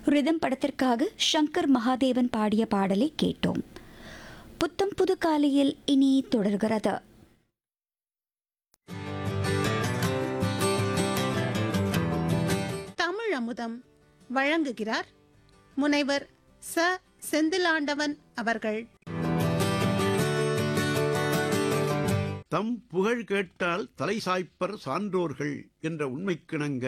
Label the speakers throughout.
Speaker 1: rhythm படத்திற்காக சங்கர் மகாதேவன் பாடிய பாடலை கேட்டோம் புத்தம் புது காலையில் இனி தொடர்கிறது
Speaker 2: தமிழ் அமுதம் வழங்குகிறார் முனைவர் ச செந்திலாண்டவன் அவர்கள்
Speaker 3: தம் புகழ் கேட்டால் தலை சாய்ப்பர் சான்றோர்கள் என்ற உண்மைக்கிணங்க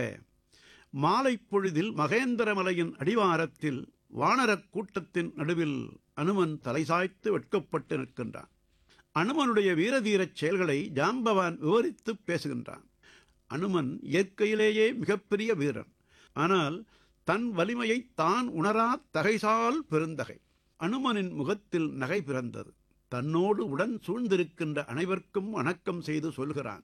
Speaker 3: மாலைப் பொழுதில் மகேந்திரமலையின் அடிவாரத்தில் வானரக் கூட்டத்தின் நடுவில் அனுமன் தலை சாய்த்து வெட்கப்பட்டு நிற்கின்றான் அனுமனுடைய வீரதீரச் செயல்களை ஜாம்பவான் விவரித்துப் பேசுகின்றான் அனுமன் இயற்கையிலேயே மிகப்பெரிய வீரன் ஆனால் தன் வலிமையை தான் உணரா தகைசால் பெருந்தகை அனுமனின் முகத்தில் நகை பிறந்தது தன்னோடு உடன் சூழ்ந்திருக்கின்ற அனைவருக்கும் வணக்கம் செய்து சொல்கிறான்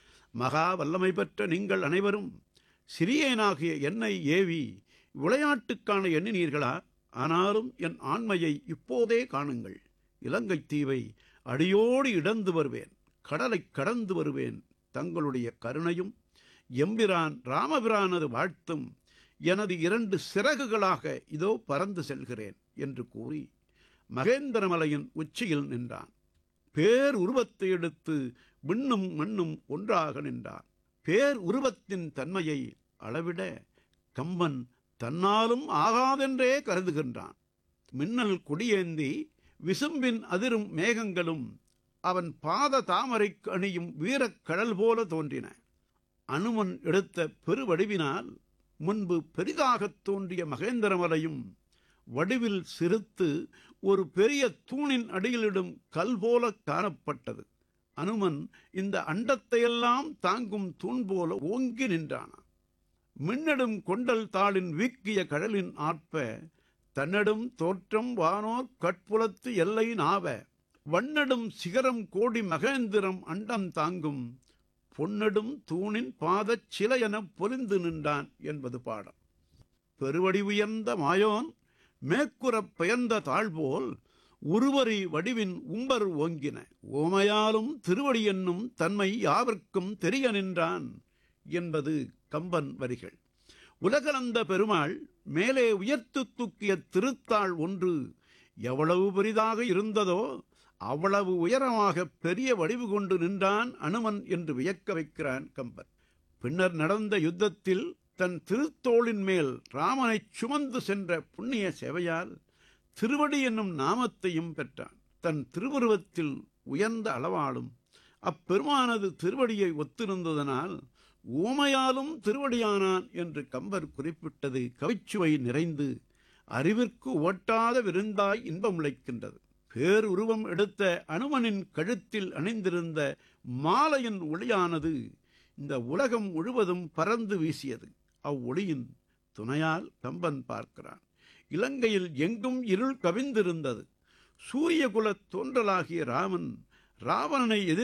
Speaker 3: மகா வல்லமை பெற்ற நீங்கள் அனைவரும் சிறியேனாகிய என்னை ஏவி விளையாட்டுக்கான எண்ணினீர்களா ஆனாலும் என் ஆண்மையை இப்போதே காணுங்கள் இலங்கைத் தீவை அடியோடு இடந்து வருவேன் கடலைக் கடந்து வருவேன் தங்களுடைய கருணையும் எம்பிரான் ராமபிரானது வாழ்த்தும் எனது இரண்டு சிறகுகளாக இதோ பறந்து செல்கிறேன் என்று கூறி மகேந்திரமலையின் உச்சியில் நின்றான் பேர் உருவத்தை எடுத்து விண்ணும் மண்ணும் ஒன்றாக நின்றான் பேர் உருவத்தின் தன்மையை அளவிட கம்பன் தன்னாலும் ஆகாதென்றே கருதுகின்றான் மின்னல் கொடியேந்தி விசும்பின் அதிரும் மேகங்களும் அவன் பாத தாமரைக்கு அணியும் வீரக் கடல் போல தோன்றின அனுமன் எடுத்த பெருவடிவினால் முன்பு பெரிதாகத் தோன்றிய மகேந்திரமலையும் வடிவில் சிறுத்து ஒரு பெரிய தூணின் அடியிலிடும் கல் போல காணப்பட்டது அனுமன் இந்த அண்டத்தையெல்லாம் தாங்கும் தூண் போல ஓங்கி நின்றானாம் மின்னடும் கொண்டல் தாளின் வீக்கிய கடலின் ஆர்ப்ப தன்னடும் தோற்றம் வானோர் கட்புலத்து எல்லை நாவ வண்ணடும் சிகரம் கோடி மகேந்திரம் அண்டம் தாங்கும் பொன்னடும் தூணின் பாதச் சிலை எனப் பொலிந்து நின்றான் என்பது பாடம் பெருவடி உயர்ந்த மாயோன் மேற்குறப் பெயர்ந்த தாழ்போல் உருவரி வடிவின் உம்பர் ஓங்கின ஓமையாலும் திருவடி என்னும் தன்மை யாவர்க்கும் தெரிய நின்றான் என்பது கம்பன் வரிகள் உலகளந்த பெருமாள் மேலே உயர்த்து தூக்கிய திருத்தாள் ஒன்று எவ்வளவு பெரிதாக இருந்ததோ அவ்வளவு உயரமாக பெரிய வடிவு கொண்டு நின்றான் அனுமன் என்று வியக்க வைக்கிறான் கம்பன் பின்னர் நடந்த யுத்தத்தில் தன் திருத்தோளின் மேல் ராமனைச் சுமந்து சென்ற புண்ணிய சேவையால் திருவடி என்னும் நாமத்தையும் பெற்றான் தன் திருவுருவத்தில் உயர்ந்த அளவாலும் அப்பெருமானது திருவடியை ஒத்திருந்ததனால் ஊமையாலும் திருவடியானான் என்று கம்பர் குறிப்பிட்டது கவிச்சுவை நிறைந்து அறிவிற்கு ஓட்டாத விருந்தாய் இன்பமுளைக்கின்றது பேருருவம் எடுத்த அனுமனின் கழுத்தில் அணிந்திருந்த மாலையின் ஒளியானது இந்த உலகம் முழுவதும் பறந்து வீசியது அவ்வொளியின் துணையால் கம்பன் பார்க்கிறான் இலங்கையில் எங்கும் இருள் கவிந்திருந்தது சூரியகுலத் தோன்றலாகிய ராமன் ராவணனை எதிர்